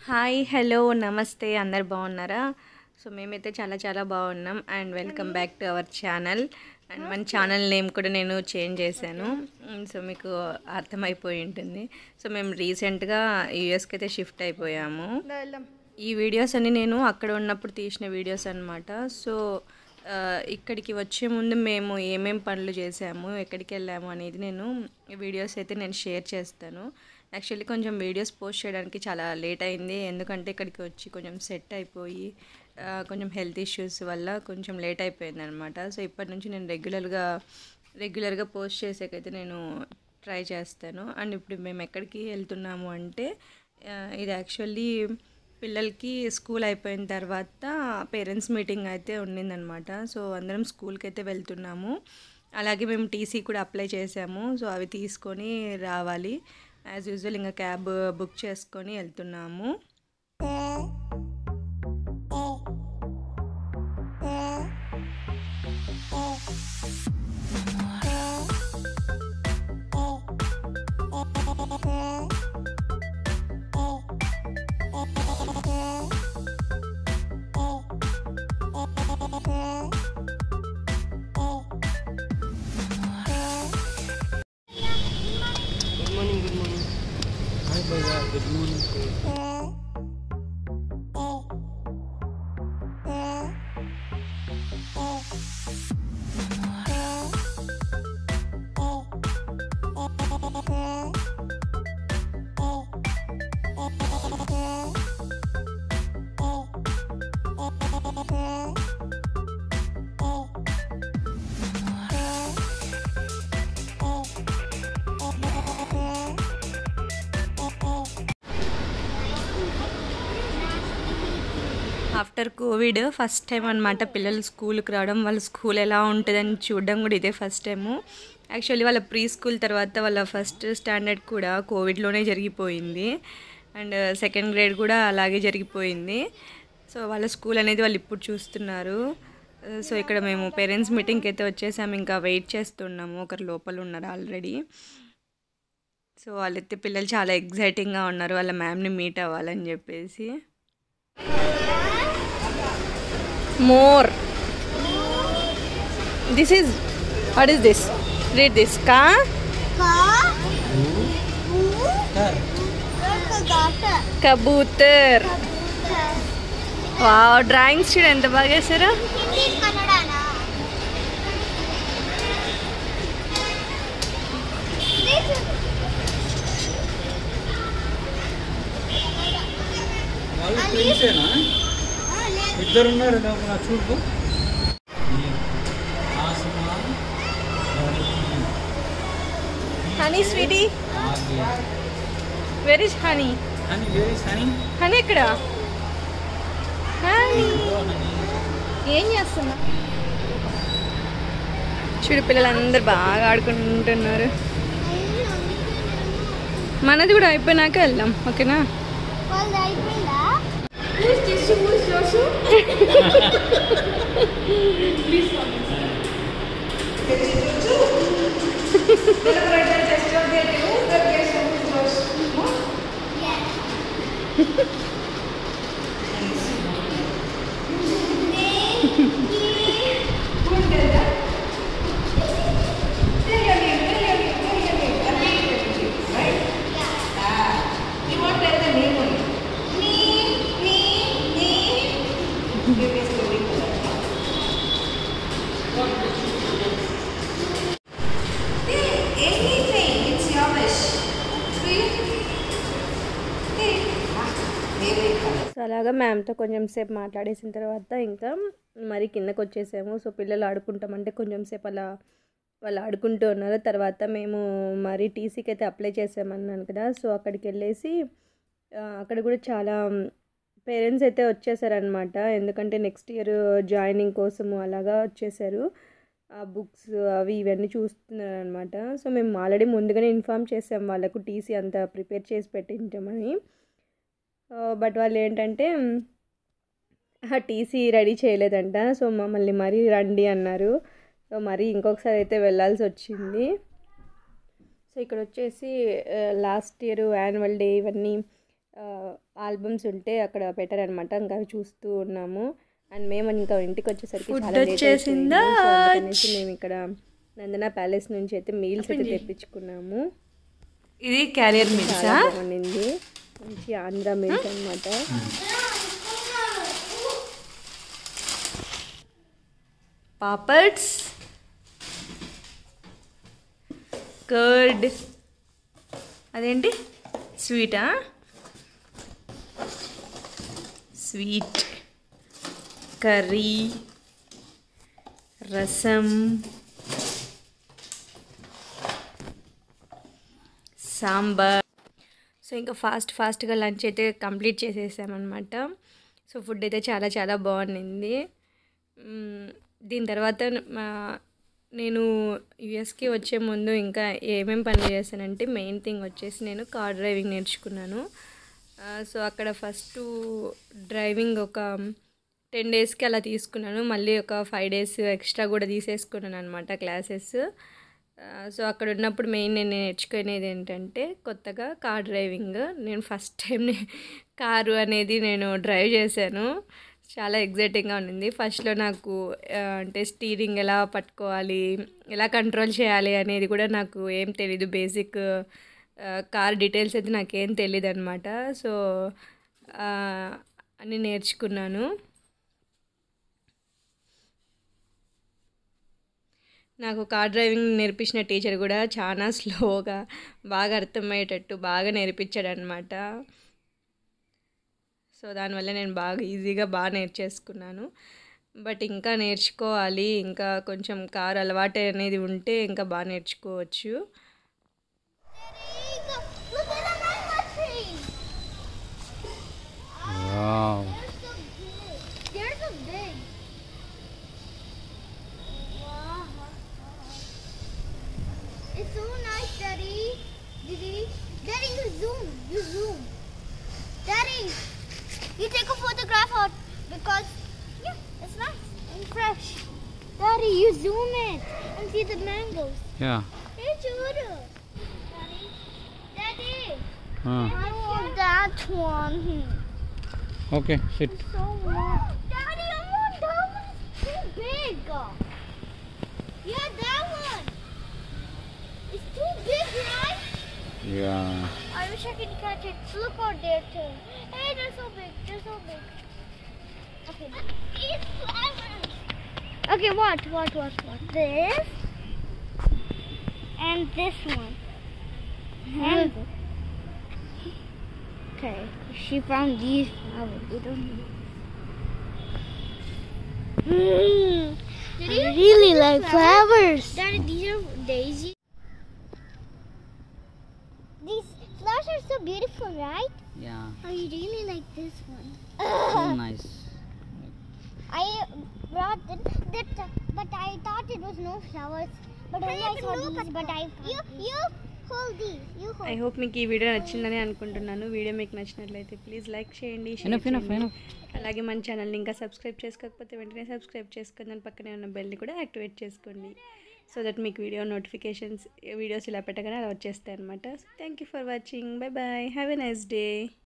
Hi hello నమస్తే అందరు బాగున్నారా సో మేమైతే చాలా చాలా బాగున్నాం and welcome back to our channel and మన ఛానల్ నేమ్ కూడా నేను చేంజ్ చేశాను మ్, సో మీకు అర్థమైపోయి ఉంటుంది సో మేము రీసెంట్గా యూఎస్కి అయితే షిఫ్ట్ అయిపోయాము ఈ వీడియోస్ అన్ని నేను అక్కడ ఉన్నప్పుడు తీసిన వీడియోస్ అనమాట సో ఆ, ఇక్కడికి వచ్చే ముందు మేము ఏమేం పనులు చేసాము ఎక్కడికి వెళ్ళాము అనేది నేను ఈ వీడియోస్ అయితే నేను షేర్ చేస్తాను యాక్చువల్లీ కొంచెం వీడియోస్ పోస్ట్ చేయడానికి చాలా లేట్ అయింది ఎందుకంటే ఇక్కడికి వచ్చి కొంచెం సెట్ అయిపోయి ఆ, కొంచెం హెల్త్ ఇష్యూస్ వల్ల కొంచెం లేట్ అయిపోయింది అనమాట సో ఇప్పటి నుంచి నేను రెగ్యులర్గా రెగ్యులర్గా పోస్ట్ చేసేకైతే నేను ట్రై చేస్తాను అండ్ ఇప్పుడు మేము ఎక్కడికి వెళ్తున్నాము అంటే ఆ, ఇది యాక్చువల్లీ పిల్లలకి స్కూల్ అయిపోయిన తర్వాత పేరెంట్స్ మీటింగ్ అయితే ఉండిందనమాట సో అందరం స్కూల్కి అయితే వెళ్తున్నాము అలాగే మేము టీసీ కూడా అప్లై చేసాము సో అవి తీసుకొని రావాలి యాజ్ యూజువల్ ఇంకా క్యాబ్ బుక్ చేసుకొని వెళ్తున్నాము Good morning, good morning. Hi, Bhaiya. Good morning. After covid first time అనమాట పిల్లలు స్కూల్కి రావడం వాళ్ళ స్కూల్ ఎలా ఉంటుందని చూడడం కూడా ఇదే ఫస్ట్ టైము యాక్చువల్లీ వాళ్ళ ప్రీ స్కూల్ తర్వాత వాళ్ళ ఫస్ట్ స్టాండర్డ్ కూడా కోవిడ్లోనే జరిగిపోయింది అండ్ సెకండ్ గ్రేడ్ కూడా అలాగే జరిగిపోయింది సో వాళ్ళ స్కూల్ అనేది వాళ్ళు ఇప్పుడు చూస్తున్నారు సో ఇక్కడ మేము పేరెంట్స్ మీటింగ్కి అయితే వచ్చేసాము ఇంకా వెయిట్ చేస్తున్నాము ఒకరు లోపల ఉన్నారు ఆల్రెడీ సో వాళ్ళైతే పిల్లలు చాలా ఎగ్జైటింగ్గా ఉన్నారు వాళ్ళ మ్యామ్ని మీట్ అవ్వాలని చెప్పేసి more this is what is this read this ka కబూతర్ వావ్ డ్రాయింగ్స్ చూడు ఎంత బాగా వేసారా వాళ్ళు ఫ్రెండ్సేనా ఇద్దరు ఉన్నారు లోపల చూడు ఆసమాన్ honey sweetie very honey honey very honey honey ఎక్కడ హనీ ఏం చేస్తున్నా చూడు పిల్లలందరూ బాగా ఆడుకుంటున్నారు మనది కూడా అయిపోయినాక వెళ్దాం ఓకేనా వాళ్ళు అయిపోయిందా సో అలాగా మ్యామ్తో కొంచెం సేపు మాట్లాడేసిన తర్వాత ఇంకా మరి కిందకు వచ్చేసాము సో పిల్లలు ఆడుకుంటామంటే కొంచెం సేపు అలా వాళ్ళు ఆడుకుంటూ ఉన్నారు తర్వాత మేము మరి టీసీకి అయితే అప్లై చేసామన్నాను కదా సో అక్కడికి వెళ్ళేసి ఆ, అక్కడ కూడా చాలా పేరెంట్స్ అయితే వచ్చేసారనమాట ఎందుకంటే నెక్స్ట్ ఇయర్ జాయినింగ్ కోసము అలాగా వచ్చేసారు ఆ బుక్స్ అవి ఇవన్నీ చూస్తున్నారు అనమాట సో మేము ఆల్రెడీ ముందుగానే ఇన్ఫామ్ చేసాం వాళ్ళకు టీసీ అంతా ప్రిపేర్ చేసి పెట్టించామని బట్ వాళ్ళు ఏంటంటే ఆ టీసీ రెడీ చేయలేదంట సో మమ్మల్ని మరీ రండి అన్నారు సో మరి ఇంకొకసారి అయితే వెళ్ళాల్సి వచ్చింది సో ఇక్కడ వచ్చేసి లాస్ట్ ఇయర్ యాన్యువల్ డే ఇవన్నీ ఆ, ఆల్బమ్స్ ఉంటే అక్కడ పెట్టారనమాట ఇంకా అవి చూస్తూ ఉన్నాము అండ్ మేము ఇంకా ఇంటికి వచ్చేసరికి Food చాలా లేట్ వచ్చేసిందా? అయిపోయింది. సో అందుకనేసి మేము ఇక్కడ నందన ప్యాలెస్ నుంచి అయితే మీల్స్ అయితే తెప్పించుకున్నాము ఇది క్యారియర్ చాలా మిల్సా బాగుండింది మంచి ఆంధ్ర మీల్స్ అన్నమాట పాపడ్స్ కర్డ్ అదేంటి స్వీటా sweet curry rasam sambar so ఇంకా ఫాస్ట్ ఫాస్ట్గా లంచ్ అయితే కంప్లీట్ చేసేసామన్నమాట సో ఫుడ్ అయితే చాలా చాలా బాగుండింది మ్మ్, దీని తర్వాత మా- నేను యుఎస్కి వచ్చే ముందు ఇంకా ఏమేం పనులు చేశానంటే మెయిన్ థింగ్ వచ్చేసి నేను కార్ డ్రైవింగ్ నేర్చుకున్నాను ఆ, సో అక్కడ ఫస్ట్ డ్రైవింగ్ ఒక టెన్ డేస్కి అలా తీసుకున్నాను మళ్ళీ ఒక ఫైవ్ డేస్ ఎక్స్ట్రా కూడా తీసేసుకున్నాను అనమాట క్లాసెస్ ఆ, సో అక్కడ ఉన్నప్పుడు మెయిన్ నేను నేర్చుకునేది ఏంటంటే కొత్తగా కార్ డ్రైవింగ్ నేను ఫస్ట్ టైం కారు అనేది నేను డ్రైవ్ చేశాను చాలా ఎగ్జైటింగ్గా ఉండింది ఫస్ట్లో నాకు ఆ, అంటే స్టీరింగ్ ఎలా పట్టుకోవాలి ఎలా కంట్రోల్ చేయాలి అనేది కూడా నాకు ఏం తెలీదు బేసిక్ కార్ డీటెయిల్స్ అయితే నాకేం తెలియదు అనమాట సో ఆ, అన్నీ నేర్చుకున్నాను నాకు కార్ డ్రైవింగ్ నేర్పించిన టీచర్ కూడా చాలా స్లోగా బాగా అర్థమయ్యేటట్టు బాగా నేర్పించాడు అనమాట సో దానివల్ల నేను బాగా ఈజీగా బాగా నేర్చేసుకున్నాను బట్ ఇంకా నేర్చుకోవాలి ఇంకా కొంచెం కార్ అలవాటు అనేది ఉంటే ఇంకా బాగా నేర్చుకోవచ్చు Look at the mango tree. Wow. They're so big. They're so big. Wow. It's so nice, Daddy. Daddy, Daddy, you zoom. You zoom. Daddy, you take a photograph out because yeah, it's nice and fresh. Daddy, you zoom it and see the mangoes. Yeah. Hey, Judah. Daddy, Daddy. Uh, I want that one. okay, sit. So much. Daddy, I want that one. It's too big. Yeah, that one. It's too big, right? Yeah. I wish I could catch it. Look out there too. Hey, they're so big. They're so big. Okay. These flowers. Okay, what? What? What? What? This and this one. And okay, she found these flowers. We don't know. Mm, I really like flowers. Daddy, these are daisy. These flowers are so beautiful, right? Yeah. I really like this one. So nice. I brought it, that, but I thought it was no flowers. But only I saw these, but I you you hold these. You hold. I hope మీకు ఈ video నచ్చిందని అనుకుంటున్నాను video మీకు నచ్చినట్లయితే please like చేయండి share Enough, enough, చేయండి. enough. అలాగే మన ఛానల్ని ఇంకా సబ్స్క్రైబ్ చేసుకోకపోతే వెంటనే సబ్స్క్రైబ్ చేసుకొని దాని పక్కనే ఉన్న బెల్ని కూడా యాక్టివేట్ చేసుకోండి సో దట్ మీకు వీడియో నోటిఫికేషన్స్ వీడియోస్ ఇలా పెట్టగానే అలా వచ్చేస్తాయి అనమాట thank you for watching bye bye have a nice day